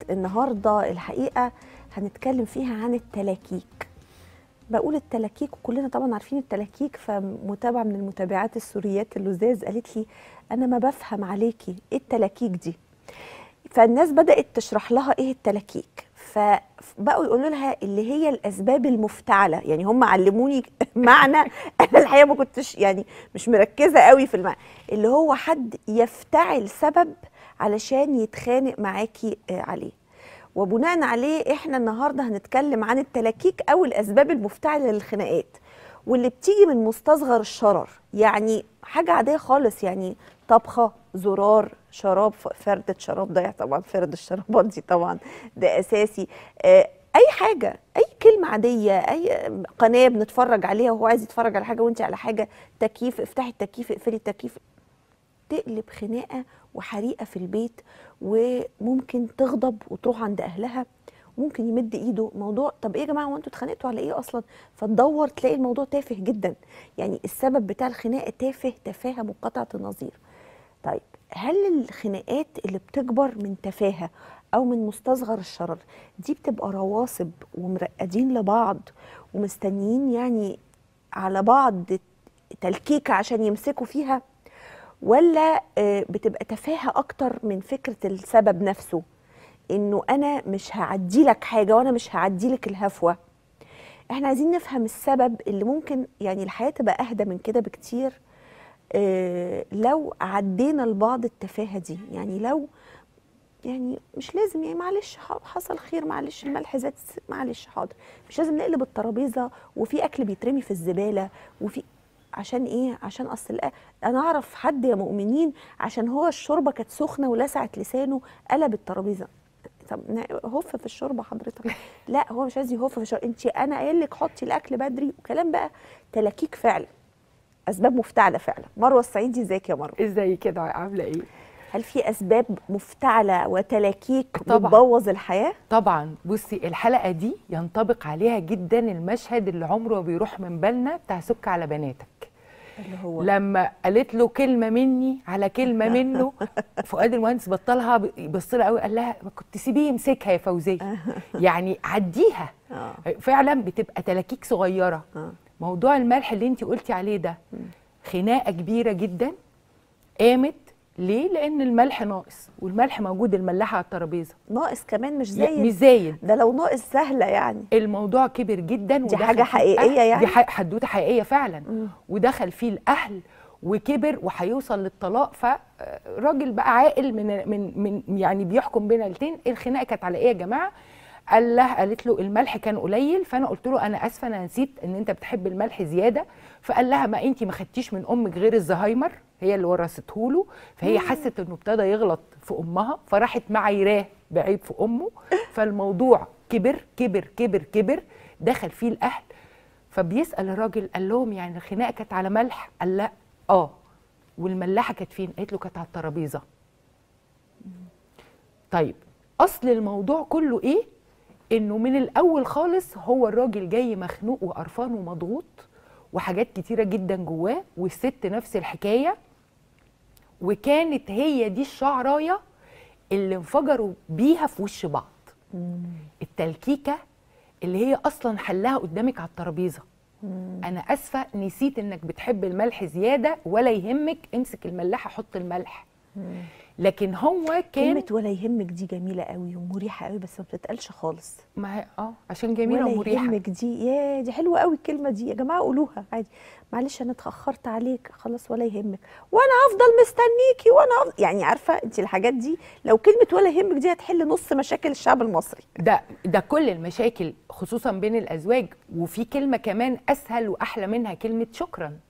النهارده الحقيقه هنتكلم فيها عن التلاكيك بقول التلاكيك وكلنا طبعا عارفين التلاكيك فمتابعه من المتابعات السوريات اللزاز قالت لي انا ما بفهم عليكي ايه التلاكيك دي فالناس بدات تشرح لها ايه التلاكيك فبقوا يقولوا لها اللي هي الاسباب المفتعله يعني هم علموني معنى انا الحقيقه ما كنتش يعني مش مركزه قوي في المعنى اللي هو حد يفتعل سبب علشان يتخانق معاكي آه، عليه وبناء عليه احنا النهارده هنتكلم عن التلاكيك او الاسباب المفتعله للخناقات واللي بتيجي من مستصغر الشرر يعني حاجه عاديه خالص يعني طبخه زرار شراب ف- فردة شراب ضايع طبعا فرد الشرابات دي طبعا ده اساسي آه، اي حاجه اي كلمه عاديه اي قناه بنتفرج عليها وهو عايز يتفرج على حاجه وانت على حاجه تكييف افتحي التكييف اقفلي التكييف تقلب خناقه وحريقه في البيت وممكن تغضب وتروح عند اهلها وممكن يمد ايده موضوع طب ايه يا جماعه هو انتوا اتخانقتوا على ايه اصلا فتدور تلاقي الموضوع تافه جدا يعني السبب بتاع الخناقه تافه تفاهه منقطعه النظير طيب هل الخناقات اللي بتكبر من تفاهه او من مستصغر الشرر دي بتبقى رواسب ومرقدين لبعض ومستنيين يعني على بعض تلكيكه عشان يمسكوا فيها ولا آه، بتبقى تفاهه اكتر من فكره السبب نفسه انه انا مش هعدي لك حاجه وانا مش هعدي لك الهفوه احنا عايزين نفهم السبب اللي ممكن يعني الحياه تبقى اهدى من كده بكتير آه، لو عدينا لبعض التفاهه دي يعني لو يعني مش لازم يعني معلش ح- حصل خير معلش الملح زاد س- معلش حاضر مش لازم نقلب الترابيزه وفي اكل بيترمي في الزباله وفي عشان ايه عشان اصل الأ- انا اعرف حد يا مؤمنين عشان هو الشوربه كانت سخنه ولسعت لسانه قلب الترابيزه طب نا- هف في الشوربه حضرتك لا هو مش عايز يهف في الشوربه انت انا قايل لك حطي الاكل بدري وكلام بقى تلاكيك فعلا اسباب مفتعله فعلا مروه السعيدي ازيك يا مروه ازاي كده عامله ايه هل في اسباب مفتعله وتلاكيك طبعاً. بتبوظ الحياه طبعا بصي الحلقه دي ينطبق عليها جدا المشهد اللي عمره ما بيروح من بالنا بتاع سك على بناتك اللي هو لما قالت له كلمه مني على كلمه منه فؤاد المهندس بطلها بص لها قوي قال لها ما كنت سيبيه يمسكها يا فوزيه يعني عديها آه. فعلا بتبقى تلاكيك صغيره آه. موضوع الملح اللي انت قلتي عليه ده خناقه كبيره جدا قامت ليه لان الملح ناقص والملح موجود الملاحه على الترابيزه ناقص كمان مش لا، زي مش زايد ده لو ناقص سهله يعني الموضوع كبر جدا دي ودخل حاجة فيه حقيقية الأهل. يعني؟ دي ح- حدوته حقيقيه فعلا ودخل فيه الاهل وكبر وهيوصل للطلاق فراجل بقى عاقل من من من يعني بيحكم بين الاتنين الخناقه كانت على ايه يا جماعه قال لها قالت له الملح كان قليل فانا قلت له انا اسفه انا نسيت ان انت بتحب الملح زياده فقال لها ما انت ما خدتيش من امك غير الزهايمر هي اللي ورثته له فهي حست انه ابتدى يغلط في امها فراحت معايراه بعيب في امه فالموضوع كبر كبر كبر كبر دخل فيه الاهل فبيسال الراجل قال لهم يعني الخناقه كانت على ملح قال لا اه والملاحه كانت فين قالت له كانت على الترابيزه طيب اصل الموضوع كله ايه انه من الاول خالص هو الراجل جاي مخنوق وقرفان ومضغوط وحاجات كتيره جدا جواه والست نفس الحكايه وكانت هي دي الشعرايه اللي انفجروا بيها في وش بعض التلكيكه اللي هي اصلا حلها قدامك على الترابيزه انا اسفه نسيت انك بتحب الملح زياده ولا يهمك امسك الملاحه حط الملح لكن هو كان كلمه ولا يهمك دي جميله قوي ومريحه قوي بس ما بتتقالش خالص ما هي- اه عشان جميله ولا ومريحه يهمك دي يا دي حلوه قوي الكلمه دي يا جماعه قولوها عادي معلش انا اتاخرت عليك خلاص ولا يهمك وانا هفضل مستنيكي وانا هفضل يعني عارفه انت الحاجات دي لو كلمه ولا يهمك دي هتحل نص مشاكل الشعب المصري ده ده كل المشاكل خصوصا بين الازواج وفي كلمه كمان اسهل واحلى منها كلمه شكرا